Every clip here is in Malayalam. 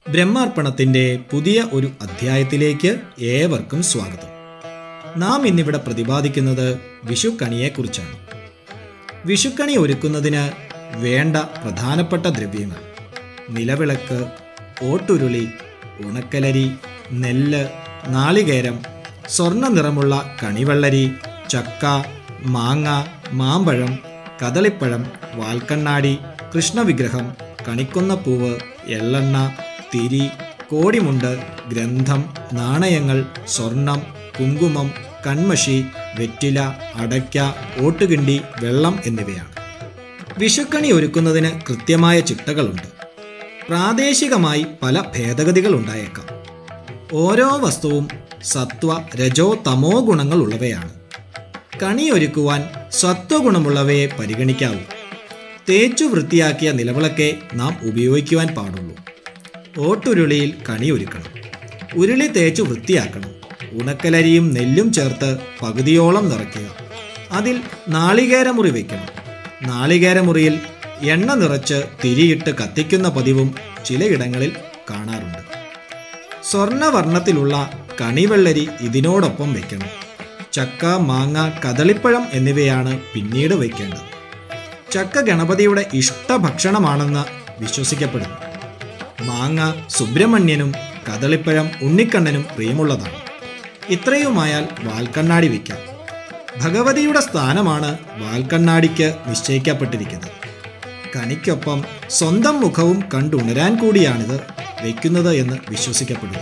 ബ്രഹ്മാർപ്പണത്തിൻ്റെ പുതിയ ഒരു അധ്യായത്തിലേക്ക് ഏവർക്കും സ്വാഗതം നാം ഇന്നിവിടെ പ്രതിപാദിക്കുന്നത് വിഷുക്കണിയെക്കുറിച്ചാണ് വിഷുക്കണി ഒരുക്കുന്നതിന് വേണ്ട പ്രധാനപ്പെട്ട ദ്രവ്യങ്ങൾ നിലവിളക്ക് ഓട്ടുരുളി ഉണക്കലരി നെല്ല് നാളികേരം സ്വർണ്ണ നിറമുള്ള കണിവെള്ളരി ചക്ക മാങ്ങ മാമ്പഴം കദളിപ്പഴം വാൽക്കണ്ണാടി കൃഷ്ണവിഗ്രഹം കണിക്കൊന്നപ്പൂവ് എള്ളെണ്ണ തിരി കോടിമുണ്ട് ഗ്രന്ഥം നാണയങ്ങൾ സ്വർണം കുങ്കുമം കൺമഷി വെറ്റില അടയ്ക്ക ഓട്ടുകിണ്ടി വെള്ളം എന്നിവയാണ് വിഷുക്കണി ഒരുക്കുന്നതിന് കൃത്യമായ ചിട്ടകളുണ്ട് പ്രാദേശികമായി പല ഭേദഗതികൾ ഉണ്ടായേക്കാം ഓരോ വസ്തുവും സത്വ രജോ തമോ ഗുണങ്ങൾ ഉള്ളവയാണ് കണി ഒരുക്കുവാൻ സത്വഗുണമുള്ളവയെ പരിഗണിക്കാവൂ തേച്ചു വൃത്തിയാക്കിയ നിലവിളക്കെ നാം ഉപയോഗിക്കുവാൻ പാടുള്ളൂ ഓട്ടുരുളിയിൽ കണി ഒരുക്കണം ഉരുളി തേച്ചു വൃത്തിയാക്കണം ഉണക്കലരിയും നെല്ലും ചേർത്ത് പകുതിയോളം നിറയ്ക്കുക അതിൽ നാളികേരമുറി വയ്ക്കണം നാളികേരമുറിയിൽ എണ്ണ നിറച്ച് തിരിയിട്ട് കത്തിക്കുന്ന പതിവും ചിലയിടങ്ങളിൽ കാണാറുണ്ട് സ്വർണവർണ്ണത്തിലുള്ള കണിവെള്ളരി ഇതിനോടൊപ്പം വെക്കണം ചക്ക മാങ്ങ കദളിപ്പഴം എന്നിവയാണ് പിന്നീട് വയ്ക്കേണ്ടത് ചക്ക ഗണപതിയുടെ ഇഷ്ടഭക്ഷണമാണെന്ന് വിശ്വസിക്കപ്പെടുന്നു മാങ്ങ സുബ്രഹ്മണ്യനും കദളിപ്പഴം ഉണ്ണിക്കണ്ണനും പ്രിയമുള്ളതാണ് ഇത്രയുമായാൽ വാൽക്കണ്ണാടി വയ്ക്കാം ഭഗവതിയുടെ സ്ഥാനമാണ് വാൽക്കണ്ണാടിക്ക് നിശ്ചയിക്കപ്പെട്ടിരിക്കുന്നത് കണിക്കൊപ്പം സ്വന്തം മുഖവും കണ്ടുണരാൻ കൂടിയാണിത് വയ്ക്കുന്നത് എന്ന് വിശ്വസിക്കപ്പെടുന്നു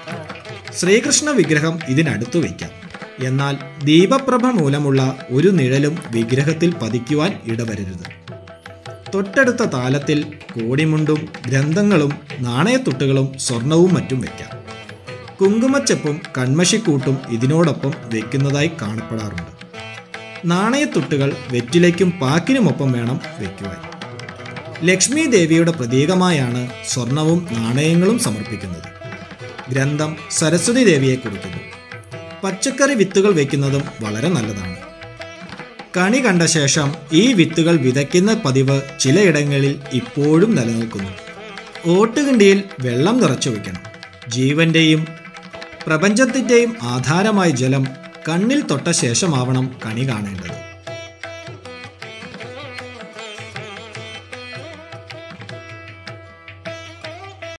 ശ്രീകൃഷ്ണ വിഗ്രഹം ഇതിനടുത്ത് വയ്ക്കാം എന്നാൽ ദീപപ്രഭ മൂലമുള്ള ഒരു നിഴലും വിഗ്രഹത്തിൽ പതിക്കുവാൻ ഇടവരരുത് തൊട്ടടുത്ത താലത്തിൽ കോടിമുണ്ടും ഗ്രന്ഥങ്ങളും നാണയത്തുട്ടുകളും സ്വർണവും മറ്റും വയ്ക്കാം കുങ്കുമച്ചപ്പും കൺമഷിക്കൂട്ടും ഇതിനോടൊപ്പം വയ്ക്കുന്നതായി കാണപ്പെടാറുണ്ട് നാണയത്തുട്ടുകൾ വെറ്റിലയ്ക്കും പാക്കിനുമൊപ്പം വേണം വയ്ക്കുവാൻ ലക്ഷ്മി ദേവിയുടെ പ്രതീകമായാണ് സ്വർണവും നാണയങ്ങളും സമർപ്പിക്കുന്നത് ഗ്രന്ഥം സരസ്വതി ദേവിയെ കുറിക്കുന്നു പച്ചക്കറി വിത്തുകൾ വയ്ക്കുന്നതും വളരെ നല്ലതാണ് കണി കണ്ട ശേഷം ഈ വിത്തുകൾ വിതയ്ക്കുന്ന പതിവ് ചിലയിടങ്ങളിൽ ഇപ്പോഴും നിലനിൽക്കുന്നു ഓട്ടുകിണ്ടിയിൽ വെള്ളം നിറച്ചു വയ്ക്കണം ജീവന്റെയും പ്രപഞ്ചത്തിൻ്റെയും ആധാരമായ ജലം കണ്ണിൽ തൊട്ട ശേഷമാവണം കണി കാണേണ്ടത്